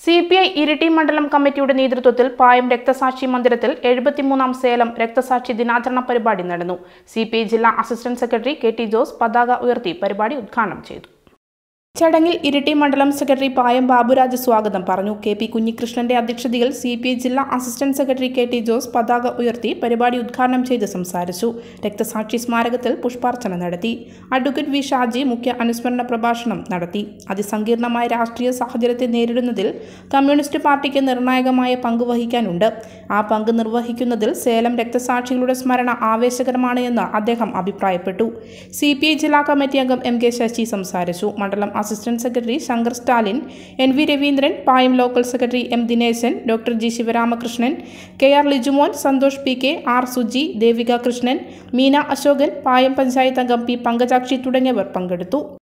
C P I Iritty മണ്ഡലം കമ്മിറ്റിയുടെ നേതൃത്വത്തിൽ പായം രക്തസാക്ഷി മന്ദിരത്തിൽ എഴുപത്തിമൂന്നാം സേലം രക്തസാക്ഷി ദിനാചരണ പരിപാടി നടന്നു സി പി ഐ ജില്ലാ assistant secretary K T Jose പതാക ഉയർത്തി പരിപാടി ഉദ്ഘാടനം ചെയ്തു ചടങ്ങിൽ ഇരിട്ടി മണ്ഡലം സെക്രട്ടറി പായം ബാബുരാജ് സ്വാഗതം പറഞ്ഞു കെ പി കുഞ്ഞികൃഷ്ണന്റെ അധ്യക്ഷതയിൽ സി പി ഐ ജില്ലാ assistant secretary K T Jose പതാക ഉയർത്തി പരിപാടി ഉദ്ഘാടനം ചെയ്ത് സംസാരിച്ചു രക്തസാക്ഷി സ്മാരകത്തിൽ പുഷ്പാർച്ചന നടത്തി അഡ്വക്കേറ്റ് വി ഷാജി മുഖ്യ അനുസ്മരണ പ്രഭാഷണം നടത്തി അതിസങ്കീർണമായ രാഷ്ട്രീയ സാഹചര്യത്തെ നേരിടുന്നതിൽ കമ്മ്യൂണിസ്റ്റ് പാർട്ടിക്ക് നിർണായകമായ പങ്ക് വഹിക്കാനുണ്ട് ആ പങ്ക് നിർവഹിക്കുന്നതിൽ സേലം രക്തസാക്ഷികളുടെ സ്മരണ ആവേശകരമാണ് എന്ന് അദ്ദേഹം അഭിപ്രായപ്പെട്ടു സി പി ഐ ജില്ലാ കമ്മിറ്റി അംഗം എം കെ ശശി സംസാരിച്ചു മണ്ഡലം assistant secretary Shankar Stalin N V Raveendran Payam local secretary M Dineshan doctor G Sivaramakrishnan K R Lijumon Santhosh P K R Suji Devika Krishnan Meena Ashokan Payam panchayat അംഗം പി പങ്കജാക്ഷി തുടങ്ങിയവർ പങ്കെടുത്തു